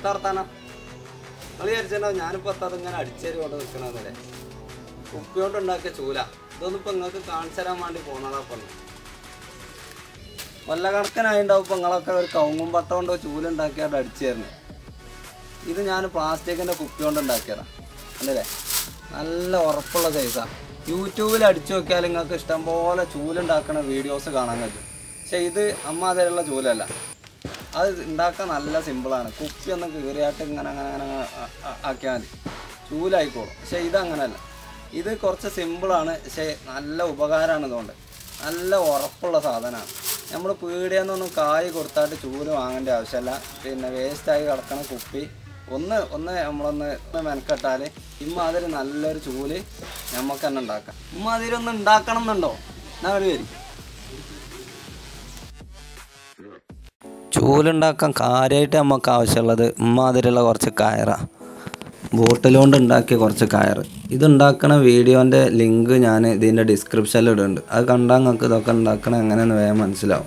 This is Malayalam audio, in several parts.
എത്ര വർത്താനം നിങ്ങൾ വിചാരിച്ചിട്ടുണ്ടോ ഞാനിപ്പോൾ എത്താ ഇങ്ങനെ അടിച്ചേരി കൊണ്ട് നിൽക്കണമെന്നല്ലേ കുപ്പി കൊണ്ട് ഉണ്ടാക്കിയ ചൂല ഇതൊന്നും ഇപ്പം നിങ്ങൾക്ക് കാണിച്ചു തരാൻ വേണ്ടി പോകുന്നതാ അപ്പം വല്ല കണക്കനായിണ്ടാവും ഇപ്പം നിങ്ങളൊക്കെ ഒരു കവുങ്ങും പട്ട കൊണ്ടോ ചൂല ഉണ്ടാക്കിയാണ്ട് അടിച്ചു തരുന്നത് ഇത് ഞാൻ പ്ലാസ്റ്റിക്കിൻ്റെ കുപ്പി കൊണ്ട് ഉണ്ടാക്കിയതാണ് അല്ലേ നല്ല ഉറപ്പുള്ള സൈസാണ് യൂട്യൂബിൽ അടിച്ചു നോക്കിയാൽ നിങ്ങൾക്ക് ഇഷ്ടംപോലെ ചൂലുണ്ടാക്കുന്ന വീഡിയോസ് കാണാൻ പറ്റും പക്ഷേ ഇത് അമ്മ അതിലുള്ള ചൂലല്ല അത് ഉണ്ടാക്കാൻ നല്ല സിമ്പിളാണ് കുപ്പി ഒന്ന് കീറിയായിട്ട് ഇങ്ങനെ അങ്ങനെ അങ്ങനെ അങ്ങനെ ആ- ആ- ആക്കിയാൽ മതി ചൂലായിക്കോളും പക്ഷേ ഇതങ്ങനല്ല ഇത് കുറച്ച് സിമ്പിളാണ് പക്ഷേ നല്ല ഉപകാരമാണ് ഇതുകൊണ്ട് നല്ല ഉറപ്പുള്ള സാധനമാണ് നമ്മൾ പീടിയെന്നൊന്നും കായ് കൊടുത്തായിട്ട് ചൂല് വാങ്ങേണ്ട ആവശ്യമില്ല പിന്നെ വേസ്റ്റായി കിടക്കണ കുപ്പി ഒന്ന് ഒന്ന് നമ്മളൊന്ന് ഒന്ന് മെനക്കെട്ടാൽ ഇമ്മാതിരി നല്ലൊരു ചൂല് നമുക്ക് തന്നെ ഉണ്ടാക്കാം ഇമ്മാതിരി ഒന്ന് ഉണ്ടാക്കണം എന്നുണ്ടോ എന്നാ വേണ്ടി വരും ചൂലുണ്ടാക്കാൻ കാര്യമായിട്ട് നമുക്ക് ആവശ്യമുള്ളത് ഇമ്മാതിരിയുള്ള കുറച്ച് കയറാണ് ബോട്ടിലുകൊണ്ട് ഉണ്ടാക്കിയ കുറച്ച് കയറ് ഇതുണ്ടാക്കണ വീഡിയോൻ്റെ ലിങ്ക് ഞാൻ ഇതിൻ്റെ ഡിസ്ക്രിപ്ഷനിൽ ഇടുന്നുണ്ട് അത് കണ്ടാൽ നിങ്ങൾക്ക് ഇതൊക്കെ ഉണ്ടാക്കണ എങ്ങനെയെന്ന് വേഗം മനസ്സിലാവും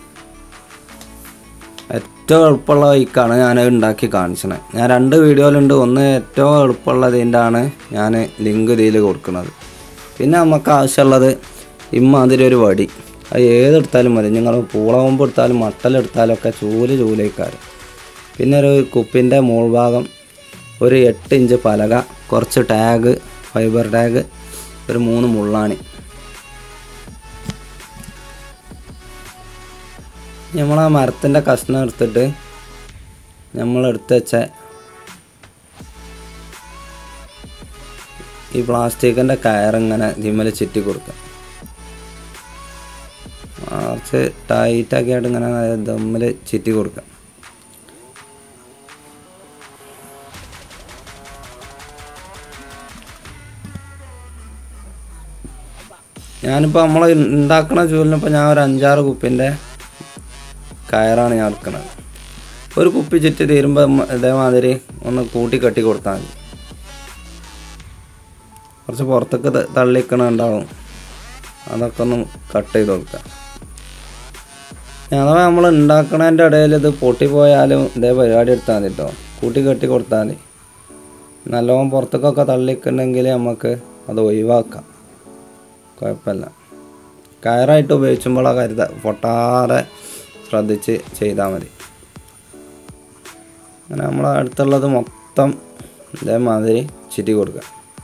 ഏറ്റവും എളുപ്പമുള്ള വഴിക്കാണ് ഞാൻ ഉണ്ടാക്കി കാണിച്ചത് ഞാൻ രണ്ട് വീഡിയോയിലുണ്ട് ഒന്ന് ഏറ്റവും എളുപ്പമുള്ള ഇതിൻ്റെ ആണ് ഞാൻ ലിങ്ക് ഇതിൽ കൊടുക്കുന്നത് പിന്നെ നമുക്ക് ആവശ്യമുള്ളത് ഇമ്മാതിരി ഒരു വടി അത് ഏതെടുത്താലും മതി നിങ്ങൾ പൂളകൊമ്പ് എടുത്താലും മട്ടലെടുത്താലും ഒക്കെ ചൂല് ചൂലേക്കാറ് പിന്നെ ഒരു കുപ്പിൻ്റെ മുൾഭാഗം ഒരു എട്ട് ഇഞ്ച് പലക കുറച്ച് ടാഗ് ഫൈബർ ടാഗ് ഒരു മൂന്ന് മുള്ളാണി നമ്മൾ ആ മരത്തിൻ്റെ കഷ്ണം എടുത്തിട്ട് നമ്മൾ എടുത്ത് വെച്ച ഈ പ്ലാസ്റ്റിക്കിൻ്റെ കയറിങ്ങനെ ഇതിമ്മൽ ചുറ്റി കൊടുക്കുക കുറച്ച് ടൈറ്റാക്കി ആയിട്ട് ഇങ്ങനെ ദമ്മിൽ ചുറ്റി കൊടുക്കുക ഞാനിപ്പോൾ നമ്മൾ ഉണ്ടാക്കണ ചൂലിനിപ്പോൾ ഞാൻ ഒരു അഞ്ചാറ് കുപ്പിൻ്റെ കയറാണ് ഞാൻ എടുക്കുന്നത് ഒരു കുപ്പി ചുറ്റി തീരുമ്പോൾ ഇതേമാതിരി ഒന്ന് കൂട്ടി കെട്ടി കൊടുത്താൽ മതി കുറച്ച് പുറത്തേക്ക് ത- തള്ളിക്കണുണ്ടാവും അതൊക്കെ ഒന്ന് കട്ട് ചെയ്ത് കൊടുക്കുക അഥവാ നമ്മൾ ഉണ്ടാക്കണതിൻ്റെ ഇടയിൽ ഇത് പൊട്ടിപ്പോയാലും ഇതേ പരിപാടി എടുത്താൽ മതി കേട്ടോ കൂട്ടി കെട്ടി കൊടുത്താൽ മതി നല്ലോണം പുറത്തേക്കൊക്കെ തള്ളിക്കുന്നുണ്ടെങ്കിൽ നമുക്ക് അത് ഒഴിവാക്കാം കുഴപ്പമില്ല കയറായിട്ട് ഉപയോഗിക്കുമ്പോൾ ആ കരുത പൊട്ടാതെ ശ്രദ്ധിച്ച് ചെയ്താൽ മതി അങ്ങനെ നമ്മൾ അടുത്തുള്ളത് മൊത്തം ഇതേമാതിരി ചുറ്റി കൊടുക്കുക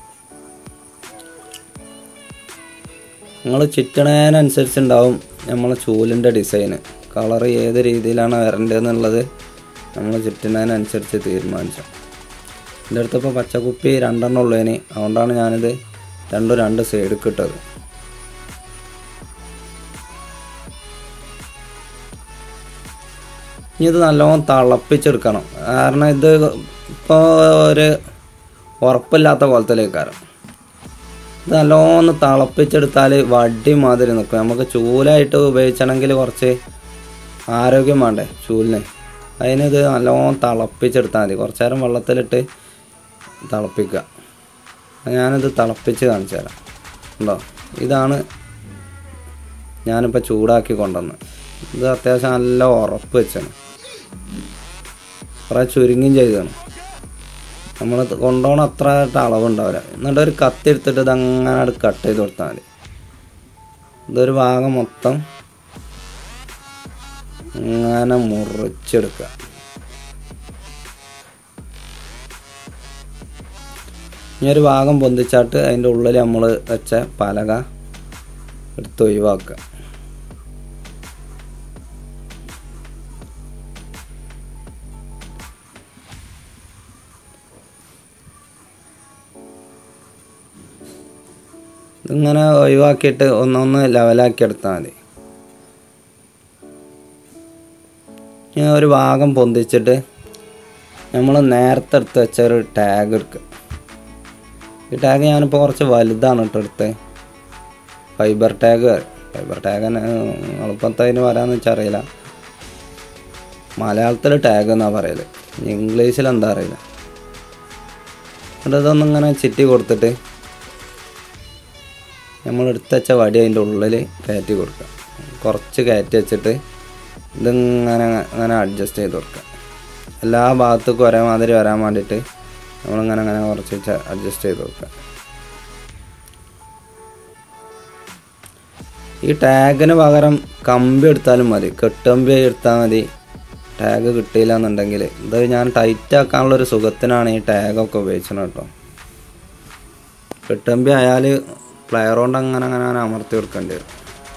നിങ്ങൾ ചുറ്റണതിനനുസരിച്ചുണ്ടാവും നമ്മളെ ചൂലിൻ്റെ ഡിസൈന് കളർ ഏത് രീതിയിലാണ് വരേണ്ടതെന്നുള്ളത് നമ്മൾ ചുറ്റുന്നതിനനുസരിച്ച് തീരുമാനിച്ചു എൻ്റെ അടുത്ത് ഇപ്പോൾ പച്ചക്കുപ്പി രണ്ടെണ്ണം ഉള്ളതിന് അതുകൊണ്ടാണ് ഞാനിത് രണ്ടും രണ്ട് സൈഡ് ഇട്ടത് ഇനി ഇത് നല്ലോണം തിളപ്പിച്ചെടുക്കണം കാരണം ഇത് ഇപ്പോൾ ഒരു ഉറപ്പില്ലാത്ത കോലത്തിലേക്കാരം ഇത് നല്ലോണം തിളപ്പിച്ചെടുത്താൽ വടി മാതിരി നിൽക്കും നമുക്ക് ചൂലായിട്ട് ഉപയോഗിച്ചണമെങ്കിൽ കുറച്ച് ആരോഗ്യം വേണ്ടേ ചൂലിന് അതിനിത് നല്ലോണം തിളപ്പിച്ചെടുത്താൽ മതി കുറച്ച് നേരം വെള്ളത്തിലിട്ട് തിളപ്പിക്കുക ഞാനിത് തിളപ്പിച്ച് കാണിച്ചു തരാം ഉണ്ടോ ഇതാണ് ഞാനിപ്പോൾ ചൂടാക്കി കൊണ്ടുവന്ന് ഇത് അത്യാവശ്യം നല്ല ഉറപ്പ് വെച്ചാണ് കുറേ ചുരുങ്ങിയും ചെയ്താണ് നമ്മൾ കൊണ്ടുപോകണ അത്ര അളവുണ്ടാവില്ല എന്നിട്ട് ഒരു കത്തി എടുത്തിട്ട് ഇത് അങ്ങനെ കട്ട് ചെയ്ത് കൊടുത്താൽ മതി ഇതൊരു ഭാഗം മൊത്തം ഇങ്ങനെ മുറിച്ചെടുക്കുക ഇനി ഒരു ഭാഗം പൊന്തിച്ചാട്ട് അതിൻ്റെ ഉള്ളിൽ നമ്മൾ വെച്ച പലക എടുത്ത് ഒഴിവാക്കുക ഇതിങ്ങനെ ഒഴിവാക്കിയിട്ട് ഒന്നൊന്ന് ലെവലാക്കി എടുത്താൽ മതി ഇനി ഒരു ഭാഗം പൊന്തിച്ചിട്ട് നമ്മൾ നേരത്തെ എടുത്ത് വെച്ച ഒരു ടാഗ് എടുക്കുക ഈ ടാഗ് ഞാനിപ്പോൾ കുറച്ച് വലുതാണ് കേട്ടോ എടുത്തത് ഫൈബർ ടാഗ് ഫൈബർ ടാഗ് എളുപ്പത്തെ അതിന് വരാമെന്ന് വെച്ചാൽ അറിയില്ല മലയാളത്തിൽ ടാഗ് എന്നാണ് പറയല് ഇനി ഇംഗ്ലീഷിൽ എന്താ അറിയില്ല എന്നിട്ട് ഇതൊന്നും ഇങ്ങനെ ചുറ്റി കൊടുത്തിട്ട് നമ്മൾ എടുത്ത് വെച്ച വടി അതിൻ്റെ ഉള്ളിൽ കയറ്റി കൊടുക്കുക കുറച്ച് കയറ്റി വെച്ചിട്ട് ഇതിങ്ങനെ അങ്ങനെ അഡ്ജസ്റ്റ് ചെയ്ത് കൊടുക്കുക എല്ലാ ഭാഗത്തേക്കും ഒരേ മാതിരി വരാൻ വേണ്ടിയിട്ട് നമ്മളിങ്ങനെ അങ്ങനെ കുറച്ച് വെച്ച് അഡ്ജസ്റ്റ് ചെയ്ത് കൊടുക്കുക ഈ ടാഗിന് പകരം കമ്പി എടുത്താലും മതി കെട്ടമ്പി എടുത്താൽ മതി ടാഗ് കിട്ടിയില്ല എന്നുണ്ടെങ്കിൽ ഇത് ഞാൻ ടൈറ്റ് ആക്കാനുള്ള ഒരു സുഖത്തിനാണ് ഈ ടാഗൊക്കെ ഉപയോഗിച്ചത് കേട്ടോ കെട്ടമ്പി ആയാൽ പ്ലെയർ കൊണ്ട് അങ്ങനെ അങ്ങനെ അങ്ങനെ അമർത്തി കൊടുക്കേണ്ടി വരും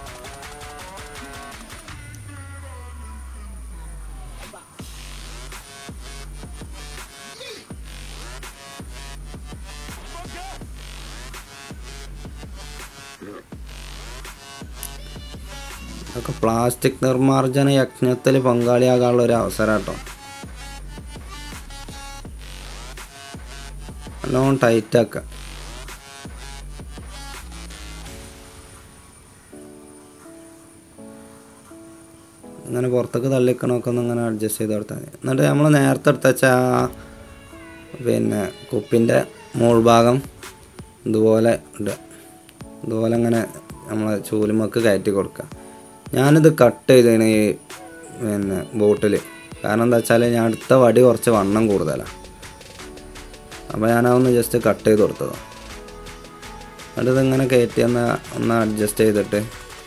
ഇതൊക്കെ പ്ലാസ്റ്റിക് നിർമ്മാർജ്ജന യജ്ഞത്തിൽ പങ്കാളിയാകാനുള്ള ഒരു അവസരം കേട്ടോ നല്ലോണം ടൈറ്റാക്കുക ഇങ്ങനെ പുറത്തേക്ക് തള്ളിക്കണമൊക്കെ ഒന്ന് ഇങ്ങനെ അഡ്ജസ്റ്റ് ചെയ്ത് കൊടുത്താൽ മതി എന്നിട്ട് നമ്മൾ നേരത്തെ എടുത്ത വെച്ചാൽ ആ പിന്നെ കുപ്പിൻ്റെ മുൾഭാഗം ഇതുപോലെ ഇടുക ഇതുപോലെ ഇങ്ങനെ നമ്മളെ ചൂലുമക്ക് കയറ്റി കൊടുക്കുക ഞാനിത് കട്ട് ചെയ്തതിന് ഈ പിന്നെ ബോട്ടിൽ കാരണം എന്താ വെച്ചാൽ ഞാൻ അടുത്ത വടി കുറച്ച് വണ്ണം കൂടുതലാണ് അപ്പോൾ ഞാനതൊന്ന് ജസ്റ്റ് കട്ട് ചെയ്ത് കൊടുത്തതാണ് എന്നിട്ട് ഇതിങ്ങനെ കയറ്റി ഒന്ന് ഒന്ന് അഡ്ജസ്റ്റ് ചെയ്തിട്ട്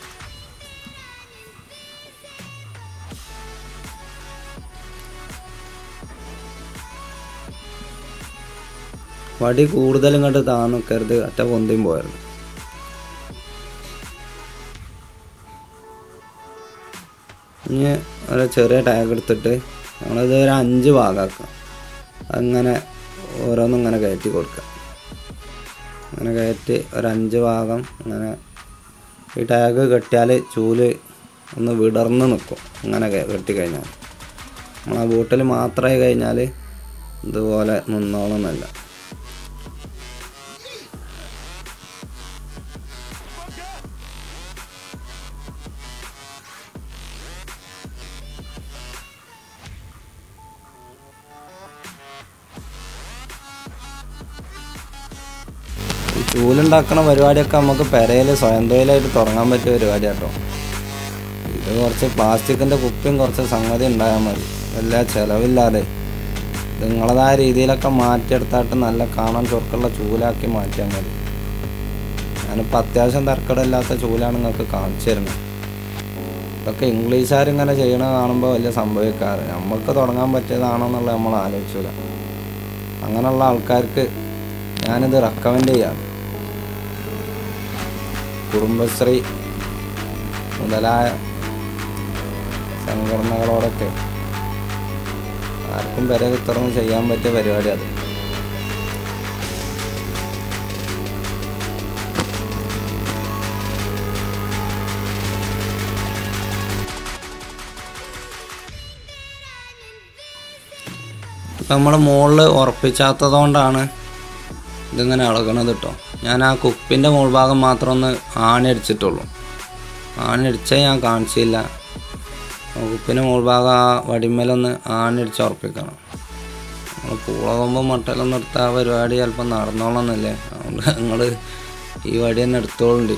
വടി കൂടുതൽ ഇങ്ങോട്ട് താന്ന് നിൽക്കരുത് അറ്റ പൊന്തിയും പോയിരുന്നു ഇനി ഒരു ചെറിയ ടാഗ് എടുത്തിട്ട് നമ്മളിത് ഒരു അഞ്ച് ഭാഗമാക്കാം അങ്ങനെ ഓരോന്നും ഇങ്ങനെ കയറ്റി കൊടുക്കുക അങ്ങനെ കയറ്റി ഒരു അഞ്ച് ഭാഗം അങ്ങനെ ഈ ടാഗ് കെട്ടിയാൽ ചൂല് ഒന്ന് വിടർന്ന് നിൽക്കും അങ്ങനെ കെട്ടി കഴിഞ്ഞാൽ നമ്മൾ ആ ബോട്ടിൽ മാത്രമായി കഴിഞ്ഞാൽ ഇതുപോലെ നിന്നോളന്നല്ല ഈ ചൂലുണ്ടാക്കണ പരിപാടിയൊക്കെ നമുക്ക് പെരയിൽ സ്വയം തൊഴിലായിട്ട് തുടങ്ങാൻ പറ്റിയ പരിപാടി കേട്ടോ ഇത് കുറച്ച് പ്ലാസ്റ്റിക്കിൻ്റെ കുപ്പിയും കുറച്ച് സംഗതി ഉണ്ടായാൽ മതി വല്ല ചിലവില്ലാതെ ഇത് നിങ്ങളതായ രീതിയിലൊക്കെ മാറ്റിയെടുത്തായിട്ട് നല്ല കാണാൻ ചൊറുക്കുള്ള ചൂലാക്കി മാറ്റിയാൽ മതി ഞാനിപ്പോൾ അത്യാവശ്യം തർക്കടമില്ലാത്ത ചൂലാണ് നിങ്ങൾക്ക് കാണിച്ചു തരുന്നത് ഇതൊക്കെ ഇംഗ്ലീഷുകാരിങ്ങനെ ചെയ്യണ കാണുമ്പോൾ വലിയ സംഭവിക്കാറ് നമുക്ക് തുടങ്ങാൻ പറ്റിയതാണോ എന്നുള്ളത് നമ്മൾ ആലോചിച്ചില്ല അങ്ങനെയുള്ള ആൾക്കാർക്ക് ഞാനിത് റെക്കമെൻഡ് ചെയ്യാം കുടുംബശ്രീ മുതലായ സംഘടനകളോടൊക്കെ ആർക്കും വരെ തുറന്ന് ചെയ്യാൻ പറ്റിയ പരിപാടി അത് നമ്മൾ മുകളിൽ ഉറപ്പിച്ചാത്തത് കൊണ്ടാണ് ഇതിങ്ങനെ ഇളകണത് കേട്ടോ ഞാൻ ആ കുപ്പിൻ്റെ മുൾഭാഗം മാത്രം ഒന്ന് ആണി അടിച്ചിട്ടുള്ളൂ ആണി അടിച്ചേ ഞാൻ കാണിച്ചില്ല ആ കുപ്പിൻ്റെ മുൾഭാഗം ആ വടിമേലൊന്ന് ആണി അടിച്ച് ഉറപ്പിക്കണം നമ്മൾ പൂളകുമ്പോൾ മട്ടലൊന്നും എടുത്ത ആ പരിപാടി ചിലപ്പോൾ നടന്നോളന്നില്ലേ അതുകൊണ്ട് നിങ്ങൾ ഈ വടി തന്നെ എടുത്തോളുണ്ട്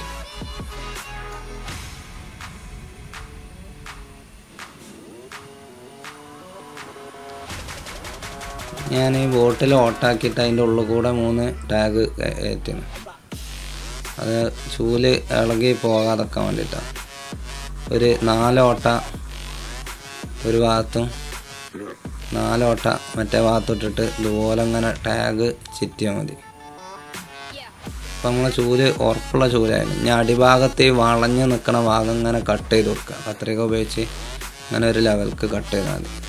ഞാൻ ഈ ബോട്ടിൽ ഓട്ടാക്കിയിട്ട് അതിൻ്റെ ഉള്ളിൽ കൂടെ മൂന്ന് ടാഗ് കയറ്റിന് അത് ചൂല് ഇളകി പോകാതൊക്കെ വേണ്ടിയിട്ടാണ് ഒരു നാലോട്ട ഒരു ഭാഗത്തും നാലോട്ട മറ്റേ ഭാഗത്തോട്ടിട്ട് ഇതുപോലെ ഇങ്ങനെ ടാഗ് ചുറ്റിയാൽ മതി അപ്പം നമ്മളെ ചൂല് ഉറപ്പുള്ള ചൂലായിരുന്നു ഇനി അടിഭാഗത്ത് ഈ വളഞ്ഞ് നിൽക്കണ ഭാഗം ഇങ്ങനെ കട്ട് ചെയ്ത് കൊടുക്കുക കത്രിക ഉപയോഗിച്ച് ഇങ്ങനെ ഒരു ലെവൽക്ക് കട്ട് ചെയ്താൽ മതി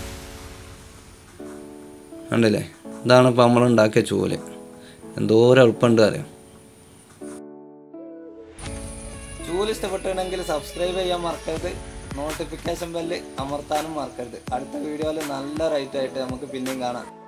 കണ്ടില്ലേ ഇതാണ് ഇപ്പം നമ്മൾ ഉണ്ടാക്കിയ ചൂല് എന്തോരം എളുപ്പമുണ്ട് അറിയാം ചൂല് ഇഷ്ടപ്പെട്ടുണ്ടെങ്കിൽ സബ്സ്ക്രൈബ് ചെയ്യാൻ മറക്കരുത് നോട്ടിഫിക്കേഷൻ ബെല്ല് അമർത്താനും മറക്കരുത് അടുത്ത വീഡിയോയിൽ നല്ല റൈറ്റ് ആയിട്ട് നമുക്ക് പിന്നെയും കാണാം